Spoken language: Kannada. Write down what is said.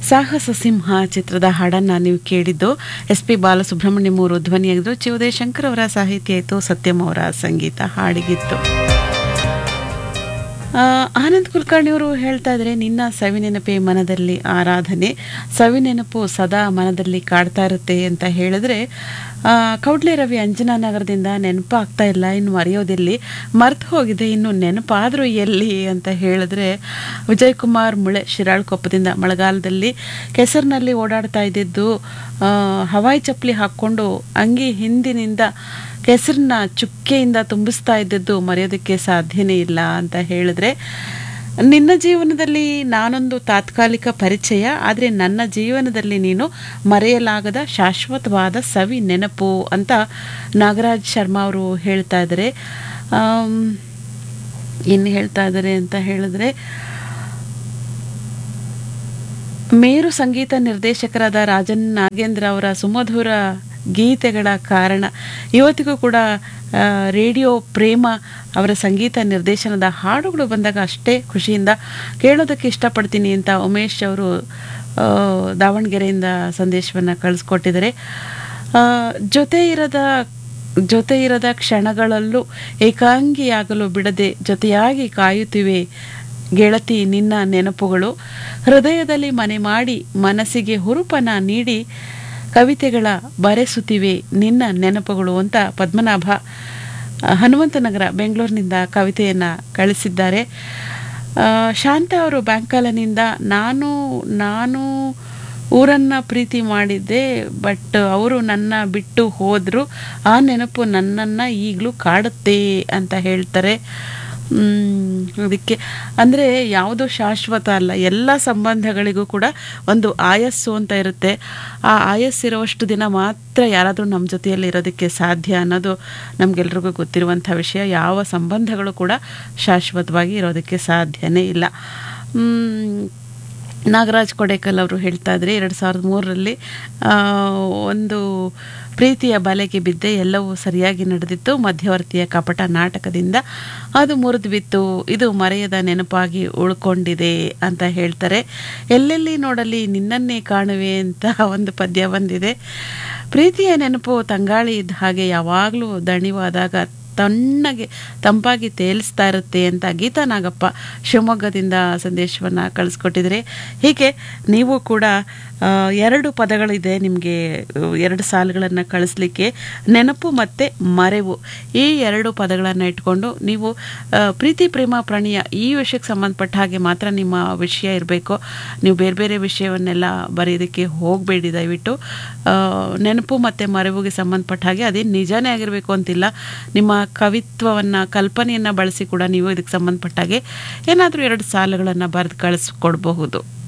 ಸಾಹಸ ಸಿಂಹ ಚಿತ್ರದ ಹಾಡನ್ನು ನೀವು ಕೇಳಿದ್ದು ಎಸ್ ಪಿ ಬಾಲಸುಬ್ರಹ್ಮಣ್ಯಂ ಅವರು ಧ್ವನಿಯಾಗಿದ್ದು ಚಿ ಉದಯಶಂಕರ್ ಅವರ ಸಾಹಿತ್ಯ ಇತ್ತು ಸತ್ಯಂ ಅವರ ಸಂಗೀತ ಹಾಡಿಗಿತ್ತು ಆ, ಆನಂದ್ ಕುಲಕರ್ಣಿಯವರು ಹೇಳ್ತಾ ಇದ್ದಾರೆ ನಿನ್ನ ಸವಿನೆನಪೆ ಮನದಲ್ಲಿ ಆರಾಧನೆ ಸವಿನೆನಪು ಸದಾ ಮನದಲ್ಲಿ ಕಾಡ್ತಾ ಇರುತ್ತೆ ಅಂತ ಹೇಳಿದ್ರೆ ಆ, ಕೌಡ್ಲೆ ರವಿ ಅಂಜನಾ ನಗರದಿಂದ ನೆನಪಾಗ್ತಾ ಇಲ್ಲ ಇನ್ನು ಮರೆಯೋದಿಲ್ಲಿ ಮರ್ತು ಹೋಗಿದೆ ಇನ್ನು ನೆನಪಾದರೂ ಎಲ್ಲಿ ಅಂತ ಹೇಳಿದ್ರೆ ವಿಜಯ್ ಕುಮಾರ್ ಮುಳೆ ಶಿರಾಳ್ಕೊಪ್ಪದಿಂದ ಮಳೆಗಾಲದಲ್ಲಿ ಕೆಸರಿನಲ್ಲಿ ಓಡಾಡ್ತಾ ಇದ್ದಿದ್ದು ಆ, ಹವಾಯಿ ಚಪ್ಪಲಿ ಹಾಕ್ಕೊಂಡು ಅಂಗಿ ಹಿಂದಿನಿಂದ ಕೆಸರನ್ನ ಚುಕ್ಕೆಯಿಂದ ತುಂಬಿಸ್ತಾ ಇದ್ದದ್ದು ಮರೆಯೋದಕ್ಕೆ ಸಾಧ್ಯನೇ ಇಲ್ಲ ಅಂತ ಹೇಳಿದ್ರೆ ನಿನ್ನ ಜೀವನದಲ್ಲಿ ನಾನೊಂದು ತಾತ್ಕಾಲಿಕ ಪರಿಚಯ ಆದರೆ ನನ್ನ ಜೀವನದಲ್ಲಿ ನೀನು ಮರೆಯಲಾಗದ ಶಾಶ್ವತವಾದ ಸವಿ ನೆನಪು ಅಂತ ನಾಗರಾಜ್ ಶರ್ಮಾ ಅವರು ಹೇಳ್ತಾ ಇದ್ದಾರೆ ಆಮ್, ಇನ್ನು ಹೇಳ್ತಾ ಇದ್ದಾರೆ ಅಂತ ಹೇಳಿದ್ರೆ ಮೇರು ಸಂಗೀತ ನಿರ್ದೇಶಕರಾದ ರಾಜನ್ ನಾಗೇಂದ್ರ ಅವರ ಸುಮಧುರ ಗೀತೆಗಳ ಕಾರಣ ಇವತ್ತಿಗೂ ಕೂಡ ಆ, ರೇಡಿಯೋ ಪ್ರೇಮ ಅವರ ಸಂಗೀತ ನಿರ್ದೇಶನದ ಹಾಡುಗಳು ಬಂದಾಗ ಅಷ್ಟೇ ಖುಷಿಯಿಂದ ಕೇಳೋದಕ್ಕೆ ಇಷ್ಟಪಡ್ತೀನಿ ಅಂತ ಉಮೇಶ್ ಅವರು ಆ, ದಾವಣಗೆರೆಯಿಂದ ಸಂದೇಶವನ್ನು ಕಳಿಸ್ಕೊಟ್ಟಿದ್ದಾರೆ ಆ, ಜೊತೆ ಇರದ ಜೊತೆ ಇರದ ಕ್ಷಣಗಳಲ್ಲೂ ಏಕಾಂಗಿಯಾಗಲು ಬಿಡದೆ ಜೊತೆಯಾಗಿ ಕಾಯುತ್ತಿವೆ ಗೆಳತಿ ನಿನ್ನ ನೆನಪುಗಳು ಹೃದಯದಲ್ಲಿ ಮನೆ ಮಾಡಿ ಮನಸ್ಸಿಗೆ ಹುರುಪನ ನೀಡಿ ಕವಿತೆಗಳ ಬರೆಸುತ್ತಿವೆ ನಿನ್ನ ನೆನಪುಗಳು ಅಂತ ಪದ್ಮನಾಭ ಆ, ಹನುಮಂತನಗರ ಬೆಂಗಳೂರಿನಿಂದ ಕವಿತೆಯನ್ನು ಕಳಿಸಿದ್ದಾರೆ ಆ, ಶಾಂತ ಅವರು ಬ್ಯಾಂಕಾಲನಿಂದ ನಾನು ನಾನು ಊರನ್ನ ಪ್ರೀತಿ ಮಾಡಿದ್ದೆ ಬಟ್ ಅವರು ನನ್ನ ಬಿಟ್ಟು ಹೋದರು ಆ ನೆನಪು ನನ್ನನ್ನು ಈಗಲೂ ಕಾಡುತ್ತೆ ಅಂತ ಹೇಳ್ತಾರೆ ಮ್, ಅದಕ್ಕೆ ಅಂದರೆ ಯಾವುದು ಶಾಶ್ವತ ಅಲ್ಲ ಎಲ್ಲ ಸಂಬಂಧಗಳಿಗೂ ಕೂಡ ಒಂದು ಆಯಸ್ಸು ಅಂತ ಇರುತ್ತೆ ಆ ಆಯಸ್ಸಿರುವಷ್ಟು ದಿನ ಮಾತ್ರ ಯಾರಾದರೂ ನಮ್ಮ ಜೊತೆಯಲ್ಲಿ ಇರೋದಕ್ಕೆ ಸಾಧ್ಯ ಅನ್ನೋದು ನಮಗೆಲ್ರಿಗೂ ಗೊತ್ತಿರುವಂಥ ವಿಷಯ ಯಾವ ಸಂಬಂಧಗಳು ಕೂಡ ಶಾಶ್ವತವಾಗಿ ಇರೋದಕ್ಕೆ ಸಾಧ್ಯನೇ ಇಲ್ಲ ಮ್, ನಾಗರಾಜ್ ಕೊಡೇಕಲ್ ಅವರು ಹೇಳ್ತಾ ಇದ್ರೆ ಎರಡು ಸಾವಿರದ ಮೂರರಲ್ಲಿ ಒಂದು ಪ್ರೀತಿಯ ಬಲೆಗೆ ಬಿದ್ದೆ ಎಲ್ಲವೂ ಸರಿಯಾಗಿ ನಡೆದಿತ್ತು ಮಧ್ಯವರ್ತಿಯ ಕಪಟ ನಾಟಕದಿಂದ ಅದು ಮುರಿದು ಬಿತ್ತು ಇದು ಮರೆಯದ ನೆನಪಾಗಿ ಉಳ್ಕೊಂಡಿದೆ ಅಂತ ಹೇಳ್ತಾರೆ ಎಲ್ಲೆಲ್ಲಿ ನೋಡಲಿ ನಿನ್ನನ್ನೇ ಕಾಣುವೆ ಅಂತ ಒಂದು ಪದ್ಯ ಬಂದಿದೆ ಪ್ರೀತಿಯ ನೆನಪು ತಂಗಾಳಿ ಇದ್ದ ಹಾಗೆ ಯಾವಾಗಲೂ ದಣಿವಾದಾಗ ತಣ್ಣಗೆ ತಂಪಾಗಿ ತೇಲಿಸ್ತಾ ಇರುತ್ತೆ ಅಂತ ಗೀತಾ ನಾಗಪ್ಪ ಶಿವಮೊಗ್ಗದಿಂದ ಸಂದೇಶವನ್ನು ಕಳಿಸ್ಕೊಟ್ಟಿದ್ರೆ ಹೀಗೆ ನೀವು ಕೂಡ ಆ, ಎರಡು ಪದಗಳಿದೆ ನಿಮಗೆ ಎರಡು ಸಾಲುಗಳನ್ನು ಕಳಿಸ್ಲಿಕ್ಕೆ ನೆನಪು ಮತ್ತು ಮರೆವು ಈ ಎರಡು ಪದಗಳನ್ನು ಇಟ್ಕೊಂಡು ನೀವು ಆ, ಪ್ರೀತಿ ಪ್ರೇಮ ಪ್ರಣಯ ಈ ವಿಷಯಕ್ಕೆ ಸಂಬಂಧಪಟ್ಟ ಹಾಗೆ ಮಾತ್ರ ನಿಮ್ಮ ವಿಷಯ ಇರಬೇಕು ನೀವು ಬೇರೆ ಬೇರೆ ವಿಷಯವನ್ನೆಲ್ಲ ಬರೆಯೋದಕ್ಕೆ ಹೋಗಬೇಡಿ ದಯವಿಟ್ಟು ಆ, ನೆನಪು ಮತ್ತು ಮರೆವಿಗೆ ಸಂಬಂಧಪಟ್ಟ ಹಾಗೆ ಅದೇ ನಿಜನೇ ಆಗಿರಬೇಕು ಅಂತಿಲ್ಲ ನಿಮ್ಮ ಕವಿತ್ವವನ್ನು ಕಲ್ಪನೆಯನ್ನು ಬಳಸಿ ಕೂಡ ನೀವು ಇದಕ್ಕೆ ಸಂಬಂಧಪಟ್ಟ ಹಾಗೆ ಏನಾದರೂ ಎರಡು ಸಾಲುಗಳನ್ನು ಬರೆದು ಕಳಿಸ್ಕೊಡ್ಬಹುದು